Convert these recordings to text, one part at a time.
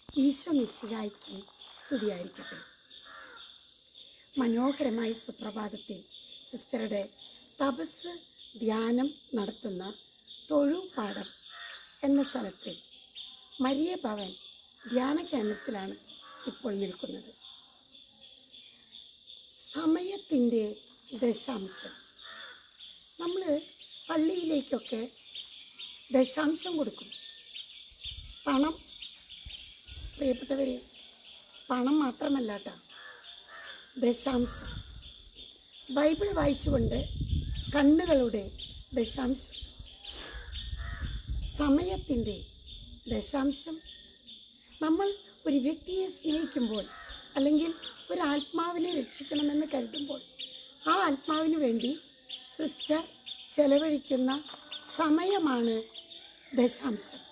ഈശോ മിശിഹായ്ക്ക് സ്തുതിയായിരിക്കട്ടെ മനോഹരമായ സുപ്രഭാതത്തിൽ സിസ്റ്ററുടെ തപസ് ധ്യാനം നടത്തുന്ന തൊഴുപാടം എന്ന സ്ഥലത്ത് മരിയ ഭവൻ ധ്യാന കേന്ദ്രത്തിലാണ് ഇപ്പോൾ നിൽക്കുന്നത് സമയത്തിൻ്റെ ദശാംശം നമ്മൾ പള്ളിയിലേക്കൊക്കെ ദശാംശം കൊടുക്കും പണം പ്രിയപ്പെട്ടവരെ പണം മാത്രമല്ല കേട്ടോ ദശാംശം ബൈബിൾ വായിച്ചുകൊണ്ട് കണ്ണുകളുടെ ദശാംശം സമയത്തിൻ്റെ ദശാംശം നമ്മൾ ഒരു വ്യക്തിയെ സ്നേഹിക്കുമ്പോൾ അല്ലെങ്കിൽ ഒരു ആത്മാവിനെ രക്ഷിക്കണമെന്ന് കരുതുമ്പോൾ ആ ആത്മാവിന് വേണ്ടി സിസ്റ്റർ ചെലവഴിക്കുന്ന സമയമാണ് ദശാംശം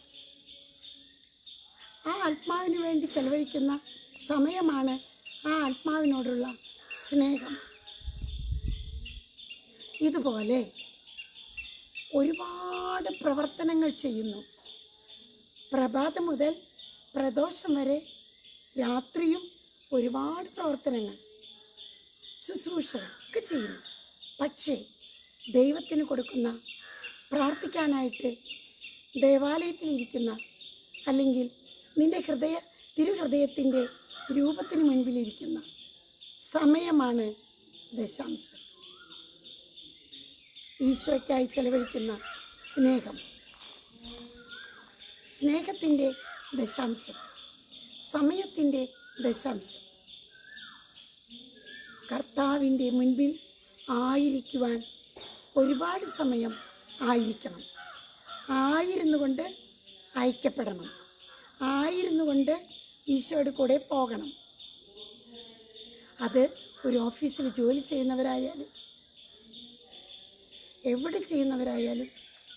ആ ആത്മാവിന് വേണ്ടി ചെലവഴിക്കുന്ന സമയമാണ് ആ ആത്മാവിനോടുള്ള സ്നേഹം ഇതുപോലെ ഒരുപാട് പ്രവർത്തനങ്ങൾ ചെയ്യുന്നു പ്രഭാതം മുതൽ പ്രദോഷം വരെ രാത്രിയും ഒരുപാട് പ്രവർത്തനങ്ങൾ ശുശ്രൂഷകൾ ഒക്കെ ചെയ്യുന്നു പക്ഷേ ദൈവത്തിന് കൊടുക്കുന്ന പ്രാർത്ഥിക്കാനായിട്ട് ദേവാലയത്തിൽ ഇരിക്കുന്ന അല്ലെങ്കിൽ നിന്റെ ഹൃദയ തിരുഹൃദയത്തിൻ്റെ രൂപത്തിന് മുൻപിലിരിക്കുന്ന സമയമാണ് ദശാംശം ഈശോയ്ക്കായി ചെലവഴിക്കുന്ന സ്നേഹം സ്നേഹത്തിൻ്റെ ദശാംശം സമയത്തിൻ്റെ ദശാംശം കർത്താവിൻ്റെ മുൻപിൽ ആയിരിക്കുവാൻ ഒരുപാട് സമയം ആയിരിക്കണം ആയിരുന്നു കൊണ്ട് അയക്കപ്പെടണം ആയിരുന്നു കൊണ്ട് ഈശോയുടെ കൂടെ പോകണം അത് ഒരു ഓഫീസിൽ ജോലി ചെയ്യുന്നവരായാലും എവിടെ ചെയ്യുന്നവരായാലും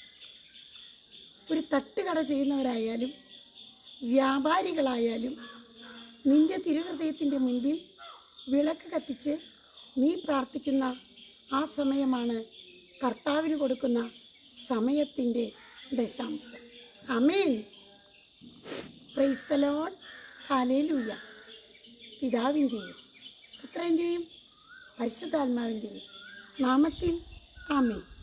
ഒരു തട്ടുകട ചെയ്യുന്നവരായാലും വ്യാപാരികളായാലും നിന്റെ തിരുഹൃദയത്തിൻ്റെ മുൻപിൽ വിളക്ക് കത്തിച്ച് നീ പ്രാർത്ഥിക്കുന്ന ആ സമയമാണ് കർത്താവിന് കൊടുക്കുന്ന സമയത്തിൻ്റെ ദശാംശം amen praise the lord hallelujah പിതാവിൻ്റെയും പുത്രൻ്റെയും പരിശുദ്ധാത്മാവിൻ്റെയും നാമത്തിൽ ആമേൻ